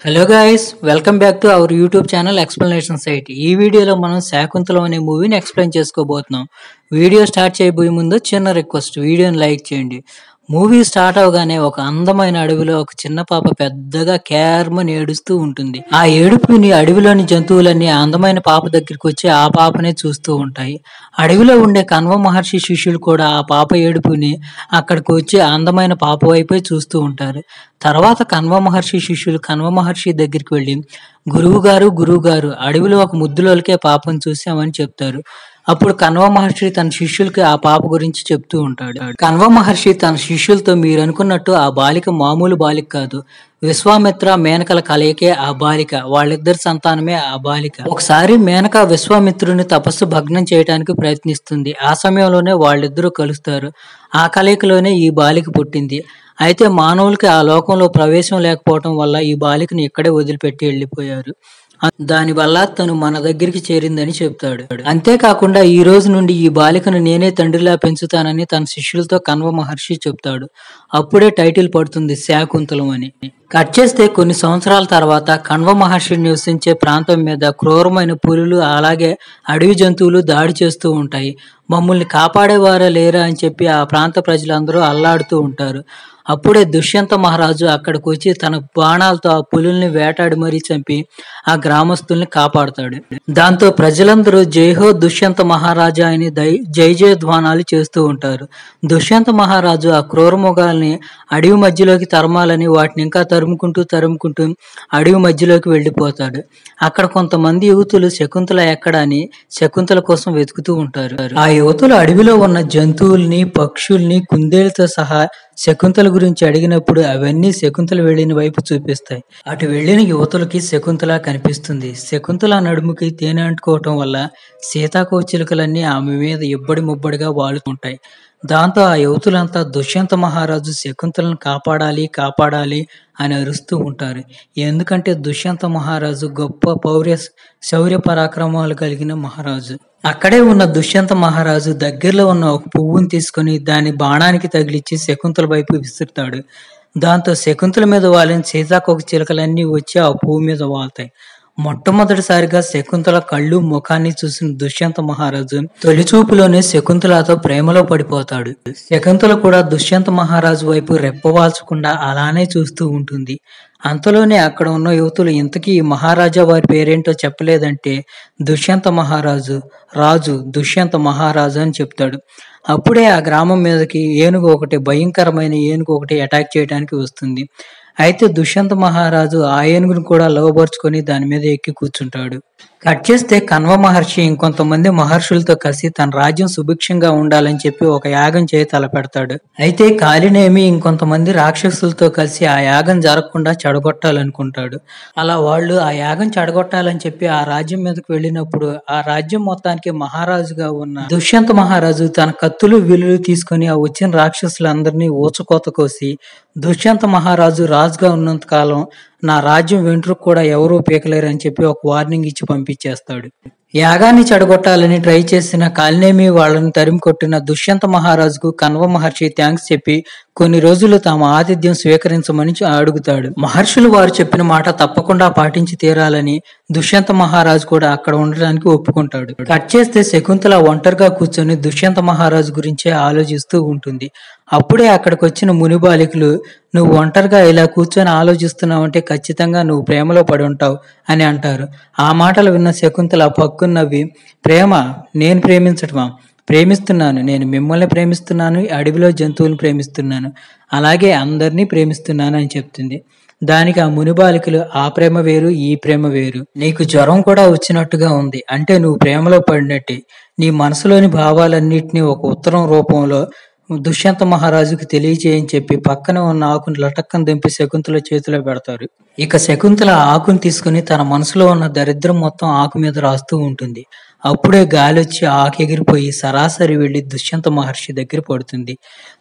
hello guys welcome back to our YouTube channel explanation site ఈ వీడియోలో మనం శాకుంతలం అనే మూవీని ఎక్స్ప్లెయిన్ చేసుకోబోతున్నాం వీడియో స్టార్ట్ చేయబోయే ముందు చిన్న రిక్వెస్ట్ వీడియోని లైక్ చేయండి మూవీ స్టార్ట్ అవగానే ఒక అందమైన అడవిలో ఒక చిన్న పాప పెద్దగా కేర్మని ఏడుస్తూ ఉంటుంది ఆ ఏడుపుని అడవిలోని జంతువులన్నీ ఆ అందమైన పాప దగ్గరికి వచ్చి ఆ పాపనే చూస్తూ ఉంటాయి అడవిలో ఉండే కన్వ మహర్షి శిష్యులు కూడా ఆ పాప ఏడుపుని అక్కడికి వచ్చి ఆ అందమైన పాప వైపే చూస్తూ ఉంటారు తర్వాత కన్వ మహర్షి శిష్యులు కన్వ మహర్షి దగ్గరికి వెళ్ళి గురువు గారు గురువు గారు అడవిలో ఒక ముద్దులోలికే పాపను చూసామని చెప్తారు అప్పుడు కన్వ మహర్షి తన శిష్యులకి ఆ పాప గురించి చెప్తూ ఉంటాడు కన్వ మహర్షి తన శిష్యులతో మీరు అనుకున్నట్టు ఆ బాలిక మామూలు బాలిక కాదు విశ్వామిత్ర మేనకల కలయికే ఆ బాలిక వాళ్ళిద్దరి సంతానమే ఆ బాలిక ఒకసారి మేనక విశ్వామిత్రుని తపస్సు భగ్నం చేయడానికి ప్రయత్నిస్తుంది ఆ సమయంలోనే వాళ్ళిద్దరూ కలుస్తారు ఆ కలయికలోనే ఈ బాలిక పుట్టింది అయితే మానవులకి ఆ లోకంలో ప్రవేశం లేకపోవటం వల్ల ఈ బాలికని ఇక్కడే వదిలిపెట్టి వెళ్ళిపోయారు దాని వల్ల తను మన దగ్గరికి చేరిందని చెప్తాడు అంతేకాకుండా ఈ రోజు నుండి ఈ బాలికను నేనే తండ్రిలా పెంచుతానని తన శిష్యులతో కన్వ మహర్షి చెప్తాడు అప్పుడే టైటిల్ పడుతుంది శాకుంతలం అని కట్ చేస్తే కొన్ని సంవత్సరాల తర్వాత కణ్వ మహర్షి నివసించే ప్రాంతం మీద క్రూరమైన పులులు అలాగే అడవి జంతువులు దాడి చేస్తూ ఉంటాయి మమ్మల్ని కాపాడేవారా లేరా అని చెప్పి ఆ ప్రాంత ప్రజలందరూ అల్లాడుతూ ఉంటారు అప్పుడే దుష్యంత మహారాజు అక్కడికి వచ్చి తన బాణాలతో ఆ పులుల్ని వేటాడి మరీ చంపి ఆ గ్రామస్తుల్ని కాపాడుతాడు దాంతో ప్రజలందరూ జైహో దుష్యంత మహారాజా అని దై జై జయ ధ్వానాలు చేస్తూ ఉంటారు దుష్యంత మహారాజు ఆ క్రూరముగాల్ని అడవి మధ్యలోకి తరమాలని వాటిని ఇంకా తరుముకుంటూ తరుముకుంటూ అడవి మధ్యలోకి వెళ్ళిపోతాడు అక్కడ కొంతమంది యువతులు శకుంతల ఎక్కడ అని శకుంతల కోసం వెతుకుతూ ఉంటారు ఆ యువతులు అడవిలో ఉన్న జంతువుల్ని పక్షుల్ని కుందేలతో సహా శకుంతల గురించి అడిగినప్పుడు అవన్నీ శకుంతల వెళ్ళిన వైపు చూపిస్తాయి అటు వెళ్ళిన యువతులకి శకుంతల కనిపిస్తుంది శకుంతల నడుముకి తేనె అంటుకోవటం వల్ల సీతాకోచిలుకలన్నీ ఆమె మీద ఇబ్బడి ముబ్బడిగా వాలుతుంటాయి దాంతో ఆ యువతులంతా దుష్యంత మహారాజు శకుంతలను కాపాడాలి కాపాడాలి అని అరుస్తూ ఉంటారు ఎందుకంటే దుష్యంత మహారాజు గొప్ప పౌర్య శౌర్య పరాక్రమాలు కలిగిన మహారాజు అక్కడే ఉన్న దుష్యంత మహారాజు దగ్గరలో ఉన్న ఒక పువ్వుని తీసుకొని దాని బాణానికి తగిలిచ్చి శకుంతల వైపు విసురుతాడు దాంతో శకుంతల మీద వాలిన సీతాకోక చిలకలన్నీ వచ్చి ఆ పువ్వు మీద వాళ్తాయి మొట్టమొదటిసారిగా శకుంతల కళ్ళు ముఖాన్ని చూసిన దుష్యంత మహారాజు తొలి చూపులోనే శకుంతలతో ప్రేమలో పడిపోతాడు శకుంతల కూడా దుష్యంత మహారాజు వైపు రెప్పవాల్చకుండా అలానే చూస్తూ ఉంటుంది అంతలోనే అక్కడ ఉన్న యువతులు ఇంతకీ ఈ మహారాజా వారి పేరేంటో చెప్పలేదంటే దుష్యంత మహారాజు రాజు దుష్యంత మహారాజు అని చెప్తాడు అప్పుడే ఆ గ్రామం మీదకి ఏనుగు ఒకటి భయంకరమైన ఏనుగు ఒకటి అటాక్ చేయడానికి వస్తుంది అయితే దుష్యంత మహారాజు ఆ ఏనుగును కూడా లోబరుచుకొని దాని మీద ఎక్కి కూర్చుంటాడు కట్ చేస్తే కన్వ మహర్షి ఇంకొంతమంది మహర్షులతో కలిసి తన రాజ్యం సుభిక్షంగా ఉండాలని చెప్పి ఒక యాగం చేయి తలపెడతాడు అయితే కాలినేమి ఇంకొంతమంది రాక్షసులతో కలిసి ఆ యాగం జరగకుండా చెడగొట్టాలనుకుంటాడు అలా వాళ్ళు ఆ యాగం చెడగొట్టాలని చెప్పి ఆ రాజ్యం మీదకి వెళ్ళినప్పుడు ఆ రాజ్యం మొత్తానికి మహారాజుగా ఉన్న దుష్యంత మహారాజు తన కత్తులు విలులు తీసుకొని ఆ వచ్చిన రాక్షసులందరినీ ఊచకోత కోసి దుష్యంత మహారాజు రాజుగా ఉన్నంత కాలం నా రాజ్యం వెంట్రుకు కూడా ఎవరూ పీకలేరు అని చెప్పి ఒక వార్నింగ్ ఇచ్చి పంపించేస్తాడు యాగాన్ని చెడగొట్టాలని ట్రై చేసిన కాలినేమి వాళ్ళని తరిమి కొట్టిన దుష్యంత మహారాజుకు కన్వ మహర్షి థ్యాంక్స్ చెప్పి కొన్ని రోజులు తమ ఆతిథ్యం స్వీకరించమని అడుగుతాడు మహర్షులు వారు చెప్పిన మాట తప్పకుండా పాటించి తీరాలని దుష్యంత మహారాజు కూడా అక్కడ ఉండడానికి ఒప్పుకుంటాడు కట్ చేస్తే శకుంతల ఒంటరిగా కూర్చొని దుష్యంత మహారాజు గురించే ఆలోచిస్తూ ఉంటుంది అప్పుడే అక్కడికి వచ్చిన ముని బాలికలు నువ్వు ఒంటరిగా ఇలా కూర్చొని ఆలోచిస్తున్నావంటే ఖచ్చితంగా నువ్వు ప్రేమలో పడి ఉంటావు అని అంటారు ఆ మాటలు విన్న శకుంతల పక్కున్నవి ప్రేమ నేను ప్రేమించటమా ప్రేమిస్తున్నాను నేను మిమ్మల్ని ప్రేమిస్తున్నాను అడవిలో జంతువులను ప్రేమిస్తున్నాను అలాగే అందరినీ ప్రేమిస్తున్నాను అని చెప్తుంది దానికి ఆ మునిబాలికలు ఆ ప్రేమ వేరు ఈ ప్రేమ వేరు నీకు జ్వరం కూడా వచ్చినట్టుగా ఉంది అంటే నువ్వు ప్రేమలో పడినట్టే నీ మనసులోని భావాలన్నిటినీ ఒక ఉత్తరం రూపంలో దుష్యంత మహారాజుకు తెలియచేయని చెప్పి పక్కన ఉన్న ఆకును లటక్కన దింపి శకుంతల చేతిలో పెడతారు ఇక శకుంతల ఆకుని తీసుకుని తన మనసులో ఉన్న దరిద్రం మొత్తం ఆకు మీద రాస్తూ ఉంటుంది అప్పుడే గాలి వచ్చి ఆకు ఎగిరిపోయి సరాసరి వెళ్లి దుష్యంత మహర్షి దగ్గర పడుతుంది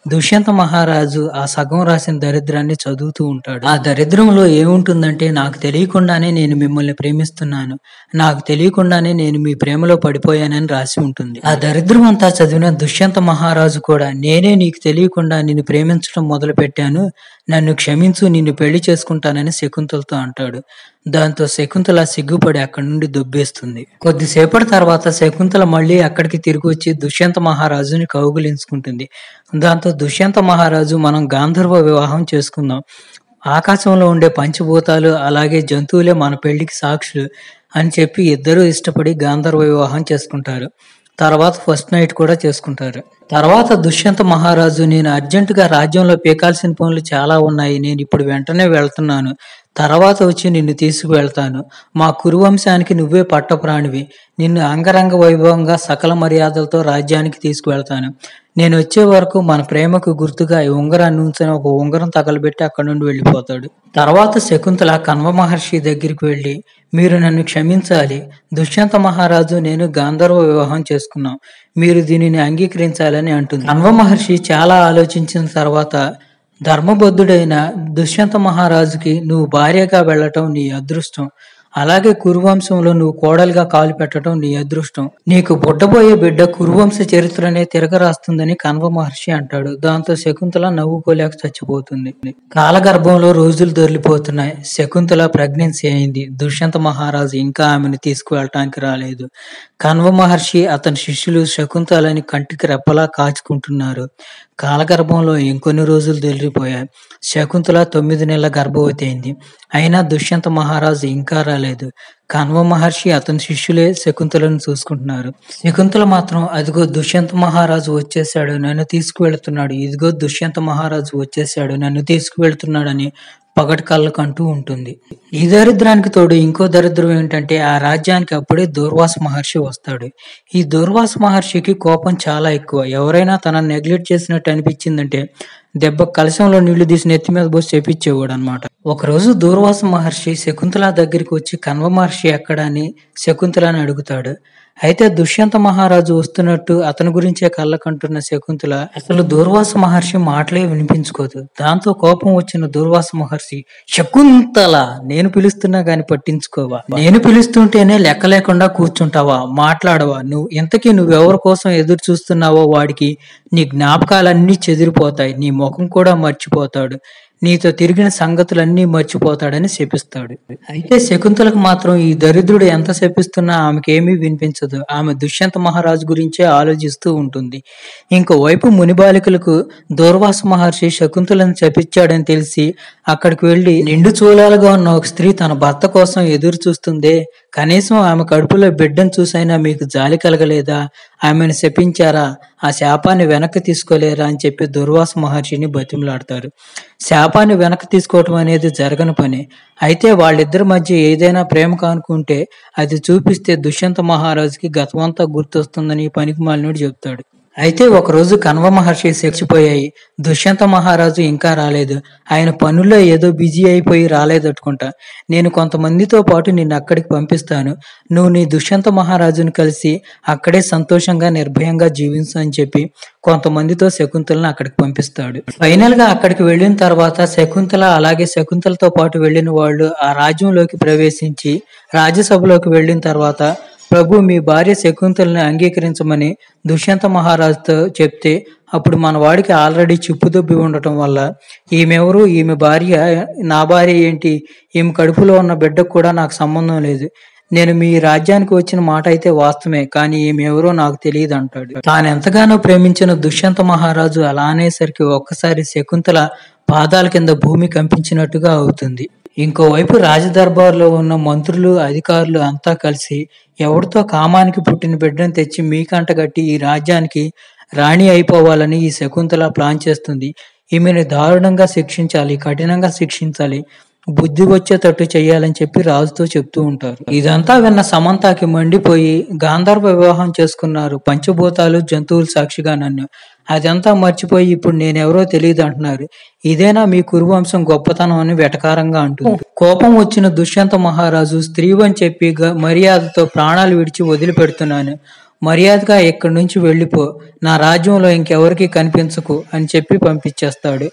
దుష్యంత మహారాజు ఆ సగం రాసిన దరిద్రాన్ని చదువుతూ ఉంటాడు ఆ దరిద్రంలో ఏముంటుందంటే నాకు తెలియకుండానే నేను మిమ్మల్ని ప్రేమిస్తున్నాను నాకు తెలియకుండానే నేను మీ ప్రేమలో పడిపోయానని రాసి ఉంటుంది ఆ దరిద్రం అంతా చదివిన దుష్యంత మహారాజు కూడా నేనే నీకు తెలియకుండా నిన్ను ప్రేమించడం మొదలు పెట్టాను నన్ను క్షమించు నిన్ను పెళ్లి చేసుకుంటానని శకుంతలతో అంటాడు దాంతో శకుంతల సిగ్గుపడి అక్కడి నుండి దొబ్బేస్తుంది కొద్దిసేపటి తర్వాత శకుంతల మళ్ళీ అక్కడికి తిరిగి వచ్చి దుష్యంత మహారాజుని కౌగులించుకుంటుంది దాంతో దుష్యంత మహారాజు మనం గాంధర్వ వివాహం చేసుకుందాం ఆకాశంలో ఉండే పంచభూతాలు అలాగే జంతువులే మన పెళ్లికి సాక్షులు అని చెప్పి ఇద్దరూ ఇష్టపడి గాంధర్వ వివాహం చేసుకుంటారు తర్వాత ఫస్ట్ నైట్ కూడా చేసుకుంటారు తర్వాత దుష్యంత మహారాజు నేను అర్జెంటుగా రాజ్యంలో పీకాల్సిన పనులు చాలా ఉన్నాయి నేను ఇప్పుడు వెంటనే వెళ్తున్నాను తర్వాత వచ్చి నిన్ను తీసుకువెళ్తాను మా కురువంశానికి నువ్వే పట్టప్రాణివి నిన్ను అంగరంగ వైభవంగా సకల మర్యాదలతో రాజ్యానికి తీసుకువెళ్తాను నేను వచ్చే వరకు మన ప్రేమకు గుర్తుగా ఈ ఉంగరాన్ని ఉంచని ఒక ఉంగరం తగలబెట్టి అక్కడి నుండి వెళ్ళిపోతాడు తర్వాత శకుంతల కన్వ మహర్షి దగ్గరికి వెళ్ళి మీరు నన్ను క్షమించాలి దుష్యంత మహారాజు నేను గాంధర్వ వివాహం చేసుకున్నాం మీరు దీనిని అంగీకరించాలని అంటుంది కన్వ మహర్షి చాలా ఆలోచించిన తర్వాత ధర్మబద్ధుడైన దుష్యంత మహారాజుకి నువ్వు భార్యగా వెళ్ళటం నీ అదృష్టం అలాగే కురువంశంలో నువ్వు కోడలుగా కాలు పెట్టడం నీ అదృష్టం నీకు పుట్టబోయే బిడ్డ కురువంశ చరిత్రనే తిరగరాస్తుందని కన్వ మహర్షి అంటాడు దాంతో శకుంతల నవ్వుకోలేక చచ్చిపోతుంది కాలగర్భంలో రోజులు దొరికిపోతున్నాయి శకుంతల ప్రెగ్నెన్సీ అయింది దుష్యంత మహారాజు ఇంకా ఆమెను తీసుకువెళ్ళటానికి రాలేదు కన్వ మహర్షి అతని శిష్యులు శకుంతలని కంటికి రెప్పలా కాచుకుంటున్నారు కాలగర్భంలో ఇంకొన్ని రోజులు దొరికిపోయాయి శకుంతల తొమ్మిది నెలల గర్భవతి అయింది అయినా దుష్యంత మహారాజు ఇంకా రాలేదు కన్వ మహర్షి అతని శిష్యులే శకుంతలను చూసుకుంటున్నారు శకుంతల మాత్రం అదిగో దుష్యంత మహారాజు వచ్చేసాడు నన్ను తీసుకువెళ్తున్నాడు ఇదిగో దుష్యంత మహారాజు వచ్చేసాడు నన్ను తీసుకువెళ్తున్నాడని పగటి కళ్ళకు అంటూ ఉంటుంది ఈ దరిద్రానికి తోడు ఇంకో దరిద్రం ఏంటంటే ఆ రాజ్యానికి అప్పుడే దూర్వాస మహర్షి వస్తాడు ఈ దూర్వాస మహర్షికి కోపం చాలా ఎక్కువ ఎవరైనా తనని నెగ్లెక్ట్ చేసినట్టు అనిపించిందంటే దెబ్బ కలశంలో నీళ్లు తీసి నెత్తి మీద పోసి చేపించేవాడు అనమాట ఒకరోజు దూర్వాస మహర్షి శకుంతల దగ్గరికి వచ్చి కన్వ మహర్షి ఎక్కడా అని శకుంతలని అడుగుతాడు అయితే దుష్యంత మహారాజు వస్తున్నట్టు అతని గురించే కళ్ళకంటున్న శకుంతల అసలు దూర్వాస మహర్షి మాటలే వినిపించుకోదు దాంతో కోపం వచ్చిన దూర్వాస మహర్షి శకుంతల నేను పిలుస్తున్నా గాని పట్టించుకోవా నేను పిలుస్తుంటేనే లెక్క లేకుండా కూర్చుంటావా మాట్లాడవా నువ్వు ఇంతకీ నువ్వెవరి కోసం ఎదురు చూస్తున్నావో వాడికి నీ జ్ఞాపకాలన్నీ చెదిరిపోతాయి నీ ముఖం కూడా మర్చిపోతాడు నీతో తిరిగిన సంగతులన్నీ మర్చిపోతాడని శపిస్తాడు అయితే శకుంతలకు మాత్రం ఈ దరిద్రుడు ఎంత శపిస్తున్నా ఆమెకేమీ వినిపించదు ఆమె దుష్యంత మహారాజు గురించే ఆలోచిస్తూ ఉంటుంది ఇంకోవైపు మునిబాలికలకు దూర్వాస మహర్షి శకుంతలను శపించాడని తెలిసి అక్కడికి వెళ్లి నిండు చూలాలుగా ఉన్న ఒక స్త్రీ తన భర్త కోసం ఎదురు చూస్తుందే కనీసం ఆమె కడుపులో బిడ్డను చూసైనా మీకు జాలి కలగలేదా ఆమెను శపించారా ఆ శాపాన్ని వెనక్కి తీసుకోలేరా అని చెప్పి దుర్వాస మహర్షిని బతిమలాడతారు శాపాన్ని వెనక్కి తీసుకోవటం అనేది జరగని పని అయితే వాళ్ళిద్దరి మధ్య ఏదైనా ప్రేమ కానుకుంటే అది చూపిస్తే దుష్యంత మహారాజుకి గతమంతా గుర్తొస్తుందని ఈ పనికి మాలినోడు చెప్తాడు అయితే ఒకరోజు కన్వ మహర్షి చచ్చిపోయాయి దుష్యంత మహారాజు ఇంకా రాలేదు ఆయన పనుల్లో ఏదో బిజీ అయిపోయి రాలేదట్టుకుంటా నేను కొంతమందితో పాటు నిన్ను అక్కడికి పంపిస్తాను నువ్వు నీ దుష్యంత మహారాజును కలిసి అక్కడే సంతోషంగా నిర్భయంగా జీవించు అని చెప్పి కొంతమందితో శకుంతలను అక్కడికి పంపిస్తాడు ఫైనల్ గా అక్కడికి వెళ్ళిన తర్వాత శకుంతల అలాగే శకుంతలతో పాటు వెళ్ళిన వాళ్ళు ఆ రాజ్యంలోకి ప్రవేశించి రాజ్యసభలోకి వెళ్ళిన తర్వాత ప్రభు మీ భార్య శకుంతలని అంగీకరించమని దుష్యంత మహారాజుతో చెప్తే అప్పుడు మన వాడికి ఆల్రెడీ చిప్పుదొబ్బి ఉండటం వల్ల ఈమెవరు ఈమె భార్య నా భార్య ఏంటి ఈమె కడుపులో ఉన్న బిడ్డకు కూడా నాకు సంబంధం లేదు నేను మీ రాజ్యానికి వచ్చిన మాట అయితే వాస్తవమే కానీ ఈమె ఎవరో నాకు తెలియదు అంటాడు తాను ఎంతగానో ప్రేమించిన దుష్యంత మహారాజు అలా అనేసరికి ఒక్కసారి శకుంతల పాదాల కింద భూమి కంపించినట్టుగా అవుతుంది ఇంకోవైపు రాజదర్బార్లో ఉన్న మంత్రులు అధికారులు అంతా కలిసి ఎవరితో కామానికి పుట్టిన బిడ్డను తెచ్చి మీకంట కట్టి ఈ రాజ్యానికి రాణి అయిపోవాలని ఈ శకుంతల ప్లాన్ చేస్తుంది ఈమెను దారుణంగా శిక్షించాలి కఠినంగా శిక్షించాలి బుద్ధి వచ్చేటట్టు చేయాలని చెప్పి రాజుతో చెప్తూ ఉంటారు ఇదంతా విన్న సమంతాకి మండిపోయి గాంధర్వ వివాహం చేసుకున్నారు పంచభూతాలు జంతువులు సాక్షిగా నన్ను అదంతా మర్చిపోయి ఇప్పుడు నేనెవరో తెలియదు అంటున్నారు ఇదేనా మీ కురువంశం గొప్పతనం అని వెటకారంగా అంటుంది కోపం వచ్చిన దుష్యంత మహారాజు స్త్రీవని చెప్పి గ- మర్యాదతో ప్రాణాలు విడిచి వదిలిపెడుతున్నాను మర్యాదగా ఇక్కడి నుంచి వెళ్ళిపో నా రాజ్యంలో ఇంకెవరికి కనిపించకు అని చెప్పి పంపించేస్తాడు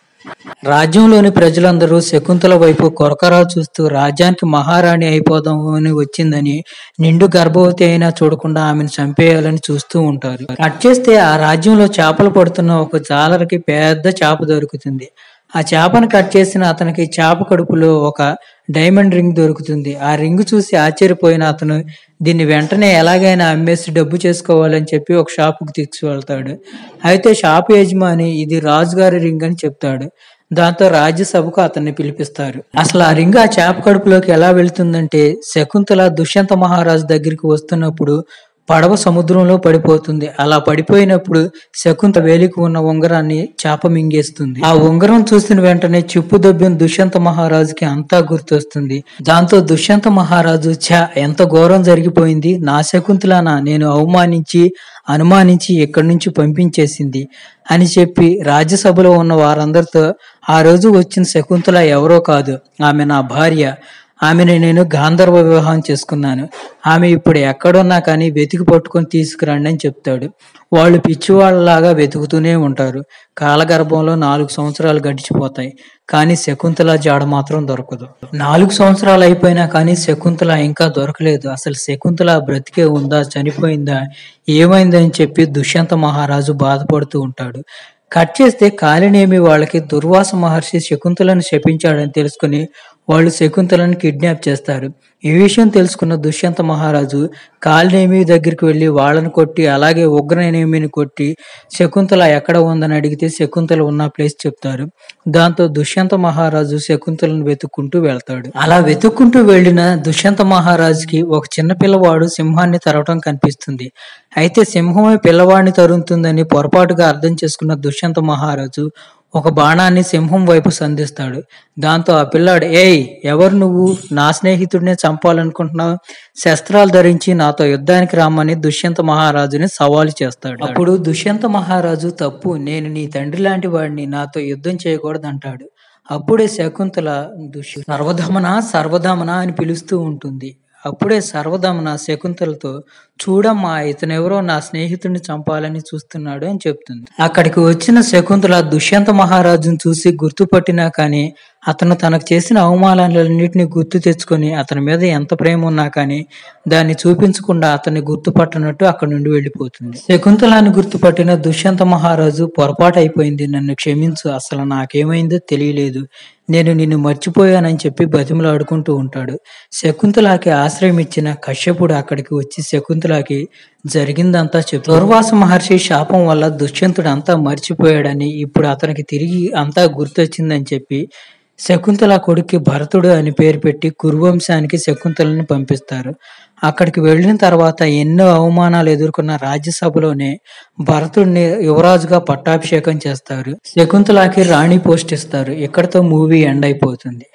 రాజ్యంలోని ప్రజలందరూ శకుంతల వైపు కొరకరా చూస్తూ రాజ్యానికి మహారాణి అయిపోదాం అని వచ్చిందని నిండు గర్భవతి అయినా చూడకుండా ఆమెను చంపేయాలని చూస్తూ ఉంటారు కట్ చేస్తే ఆ రాజ్యంలో చేపలు పడుతున్న ఒక జాలరికి పెద్ద చేప దొరుకుతుంది ఆ చేపను కట్ చేసిన అతనికి చేప కడుపులో ఒక డైమండ్ రింగ్ దొరుకుతుంది ఆ రింగ్ చూసి ఆశ్చర్యపోయిన అతను దీన్ని వెంటనే ఎలాగైనా అమ్మేసి డబ్బు చేసుకోవాలని చెప్పి ఒక షాపుకు తీసుకువెళ్తాడు అయితే షాపు యజమాని ఇది రాజుగారి రింగ్ అని చెప్తాడు దాంతో రాజ్యసభకు అతన్ని పిలిపిస్తారు అసలు ఆ రింగ్ ఆ చేప కడుపులోకి ఎలా వెళ్తుందంటే శకుంతల దుష్యంత మహారాజు దగ్గరికి వస్తున్నప్పుడు పడవ సముద్రంలో పడిపోతుంది అలా పడిపోయినప్పుడు శకుంత వేలికి ఉన్న ఉంగరాన్ని చేప మింగేస్తుంది ఆ ఉంగరం చూసిన వెంటనే చిప్పు దొబ్బిన దుష్యంత మహారాజుకి అంతా గుర్తొస్తుంది దాంతో దుష్యంత మహారాజు ఛా ఎంత ఘోరం జరిగిపోయింది నా శకుంతలానా నేను అవమానించి అనుమానించి ఇక్కడి నుంచి పంపించేసింది అని చెప్పి రాజ్యసభలో ఉన్న వారందరితో ఆ రోజు వచ్చిన శకుంతల ఎవరో కాదు ఆమె నా భార్య ఆమెను నేను గాంధర్వ వివాహం చేసుకున్నాను ఆమె ఇప్పుడు ఎక్కడున్నా కానీ వెతికి పట్టుకొని తీసుకురండి అని చెప్తాడు వాళ్ళు పిచ్చివాళ్ళలాగా వెతుకుతూనే ఉంటారు కాలగర్భంలో నాలుగు సంవత్సరాలు గడిచిపోతాయి కానీ శకుంతల జాడ మాత్రం దొరకదు నాలుగు సంవత్సరాలు అయిపోయినా కానీ శకుంతల ఇంకా దొరకలేదు అసలు శకుంతల బ్రతికే ఉందా చనిపోయిందా ఏమైందని చెప్పి దుష్యంత మహారాజు బాధపడుతూ ఉంటాడు కట్ చేస్తే కాలినేమి వాళ్ళకి దుర్వాస మహర్షి శకుంతలను శపించాడని తెలుసుకుని వాళ్ళు శకుంతలను కిడ్నాప్ చేస్తారు ఈ విషయం తెలుసుకున్న దుష్యంత మహారాజు కాలినేమి దగ్గరికి వెళ్లి వాళ్ళని కొట్టి అలాగే ఉగ్రనేమిని కొట్టి శకుంతల ఎక్కడ ఉందని అడిగితే శకుంతల ఉన్న ప్లేస్ చెప్తారు దాంతో దుష్యంత మహారాజు శకుంతలను వెతుక్కుంటూ వెళ్తాడు అలా వెతుక్కుంటూ వెళ్లిన దుష్యంత మహారాజుకి ఒక చిన్న పిల్లవాడు సింహాన్ని తరవటం కనిపిస్తుంది అయితే సింహమే పిల్లవాడిని తరుముతుందని పొరపాటుగా అర్థం చేసుకున్న దుష్యంత మహారాజు ఒక బాణాన్ని సింహం వైపు సంధిస్తాడు దాంతో ఆ పిల్లాడు ఏయ్ ఎవరు నువ్వు నా స్నేహితుడినే చంపాలనుకుంటున్నావు శస్త్రాలు ధరించి నాతో యుద్ధానికి రామని దుష్యంత మహారాజుని సవాలు చేస్తాడు అప్పుడు దుష్యంత మహారాజు తప్పు నేను నీ తండ్రి లాంటి వాడిని నాతో యుద్ధం చేయకూడదు అంటాడు అప్పుడే శకుంతల దుష్య సర్వధమన సర్వధమన అని పిలుస్తూ ఉంటుంది అప్పుడే సర్వధమన శకుంతలతో చూడమ్మా ఇతనెవరో నా స్నేహితుడిని చంపాలని చూస్తున్నాడు అని చెప్తుంది అక్కడికి వచ్చిన శకుంతల దుష్యంత మహారాజును చూసి గుర్తుపట్టినా కానీ అతను తనకు చేసిన అవమానాలన్నింటినీ గుర్తు తెచ్చుకొని అతని మీద ఎంత ప్రేమ ఉన్నా కానీ దాన్ని చూపించకుండా అతన్ని గుర్తుపట్టనట్టు అక్కడి నుండి వెళ్ళిపోతుంది శకుంతలాన్ని గుర్తుపట్టిన దుష్యంత మహారాజు పొరపాటు అయిపోయింది నన్ను క్షమించు అసలు నాకేమైందో తెలియలేదు నేను నిన్ను మర్చిపోయానని చెప్పి బతిమలాడుకుంటూ ఉంటాడు శకుంతలాకి ఆశ్రయం ఇచ్చిన కశ్యపుడు అక్కడికి వచ్చి శకుంతలాకి జరిగిందంతా చెప్పు దుర్వాస మహర్షి శాపం వల్ల దుష్యంతుడు అంతా మర్చిపోయాడని ఇప్పుడు అతనికి తిరిగి అంతా గుర్తొచ్చిందని చెప్పి శకుంతల కొడుక్కి భరతుడు అని పేరు పెట్టి కురువంశానికి శకుంతలని పంపిస్తారు అక్కడికి వెళ్ళిన తర్వాత ఎన్నో అవమానాలు ఎదుర్కొన్న రాజ్యసభలోనే భరతుడిని యువరాజుగా పట్టాభిషేకం చేస్తారు శకుంతలకి రాణి పోస్ట్ ఇస్తారు ఇక్కడతో మూవీ ఎండ్ అయిపోతుంది